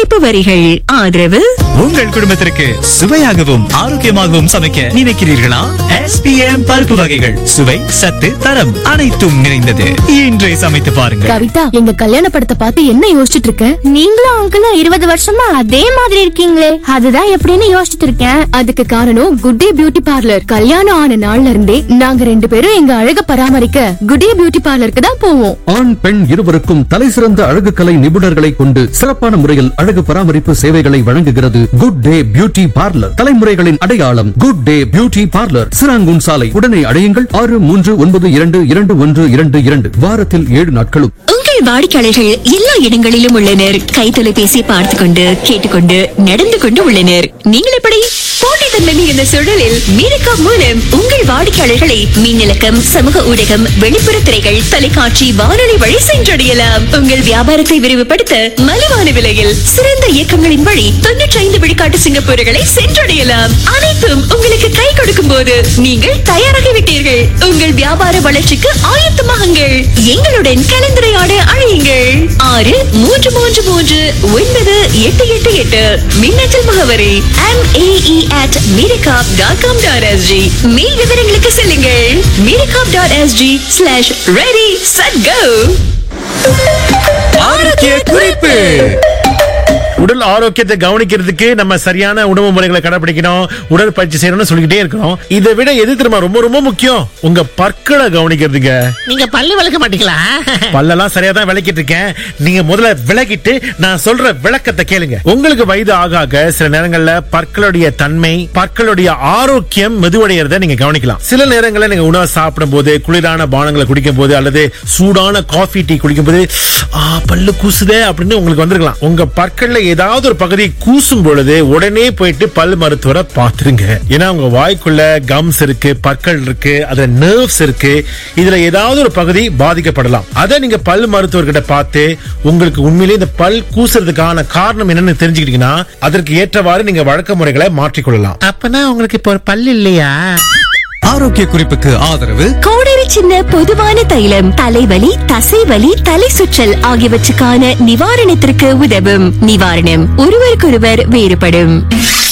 இணைப்பு வரிகள் ஆதரவு உங்கள் குடும்பத்திற்கு சுவையாகவும் ஆரோக்கியமாகவும் சமைக்க நினைக்கிறீர்களா எஸ்பிஎம் பருப்பு வகைகள் சுவை சத்து தரம் அனைத்தும் நிறைந்தது இன்றை சமைத்து பாருங்கள் கவிதா எங்க கல்யாண படத்தை பார்த்து என்ன யோசிச்சுட்டு இருக்க நீங்களும் அங்கிளும் இருபது வருஷமா அதே மாதிரி இருக்கீங்களே அதுதான் எப்படின்னு யோசிச்சுட்டு இருக்கேன் அதுக்கு காரணம் குட் டே பியூட்டி பார்லர் கல்யாணம் ஆன நாள்ல இருந்தே நாங்க ரெண்டு பேரும் எங்க அழக பராமரிக்க குட் டே பியூட்டி பார்லருக்கு தான் போவோம் ஆண் பெண் இருவருக்கும் தலைசிறந்த அழகு கலை நிபுணர்களை கொண்டு சிறப்பான முறையில் அழகு பராமரிப்பு சேவைகளை வழங்குகிறது குட் டே பியூட்டி பார்லர் தலைமுறைகளின் அடையாளம் good day beauty parlour Serangoon சாலை உடனே அடையுங்கள் ஆறு மூன்று ஒன்பது இரண்டு இரண்டு ஒன்று இரண்டு இரண்டு வாரத்தில் ஏழு நாட்களும் உங்கள் வாடிக்கையாளர்கள் எல்லா இடங்களிலும் உள்ளனர் கை தொலைபேசி பார்த்து கொண்டு கேட்டுக்கொண்டு நடந்து கொண்டு உள்ளனர் நீங்கள் எப்படி போட்டித்தன்மை இந்த சூழலில் மீனக்கா மூலம் உங்கள் வாடிக்கையாளர்களை மின்னலக்கம் சமூக ஊடகம் வெளிப்புற திரைகள் தொலைக்காட்சி வானொலி வழி சென்றடையலாம் உங்கள் வியாபாரத்தை விரிவுபடுத்த மலிவான விலையில் சிறந்த இயக்கங்களின் வழி தொன்னூற்றி ஐந்து விழுக்காட்டு சிங்கப்பூர்களை சென்றடையலாம் அனைத்தும் உங்களுக்கு கை கொடுக்கும் போது நீங்கள் தயாராகிவிட்டீர்கள் உங்கள் வியாபார வளர்ச்சிக்கு ஆயத்தமாகுங்கள் எங்களுடன் கலந்துரையாட அழையுங்கள் ஆறு மூன்று மூன்று மூன்று ஒன்பது எட்டு எட்டு எட்டு மின்னஞ்சல் முகவரி M A E at Meerakap dot com dot S G மேல் விவரங்களுக்கு செல்லுங்கள் Meerakap dot S G slash ready set go ஆரோக்கிய குறிப்பு உடல் ஆரோக்கியத்தை கவனிக்கிறதுக்கு நம்ம சரியான உணவு முறைகளை கடைபிடிக்கணும் உடற்பயிற்சி செய்யணும்னு சொல்லிக்கிட்டே இருக்கிறோம் இதை விட எது தெரியுமா ரொம்ப ரொம்ப முக்கியம் உங்க பற்களை கவனிக்கிறதுங்க நீங்க பல்லு விளக்க மாட்டீங்களா பல்லெல்லாம் சரியா தான் விளக்கிட்டு இருக்கேன் நீங்க முதல்ல விளக்கிட்டு நான் சொல்ற விளக்கத்தை கேளுங்க உங்களுக்கு வயது ஆக ஆக சில நேரங்கள்ல பற்களுடைய தன்மை பற்களுடைய ஆரோக்கியம் மெதுவடைகிறத நீங்க கவனிக்கலாம் சில நேரங்கள்ல நீங்க உணவு சாப்பிடும் போது குளிரான பானங்களை குடிக்கும் போது அல்லது சூடான காஃபி டீ குடிக்கும் போது ஆ பல்லு கூசுதே அப்படின்னு உங்களுக்கு வந்திருக்கலாம் உங்க பற்கள்ல ஏதாவது ஒரு பகுதி கூசும் பொழுது உடனே போயிட்டு பல் மருத்துவரை பாத்துருங்க ஏன்னா உங்க வாய்க்குள்ள கம்ஸ் இருக்கு பற்கள் இருக்கு அதுல நர்வ்ஸ் இருக்கு இதுல ஏதாவது ஒரு பகுதி பாதிக்கப்படலாம் அதை நீங்க பல் மருத்துவர்கிட்ட பார்த்து உங்களுக்கு உண்மையிலேயே இந்த பல் கூசுறதுக்கான காரணம் என்னன்னு தெரிஞ்சுக்கிட்டீங்கன்னா அதற்கு ஏற்றவாறு நீங்க வழக்க முறைகளை மாற்றிக்கொள்ளலாம் அப்பனா உங்களுக்கு இப்போ ஒரு பல்லு இல்லையா ஆரோக்கிய குறிப்புக்கு ஆதரவு கோடரி சின்ன பொதுவான தைலம் தலைவலி தசைவலி தலை சுற்றல் ஆகியவற்றுக்கான நிவாரணத்திற்கு உதவும் நிவாரணம் ஒருவருக்கொருவர் வேறுபடும்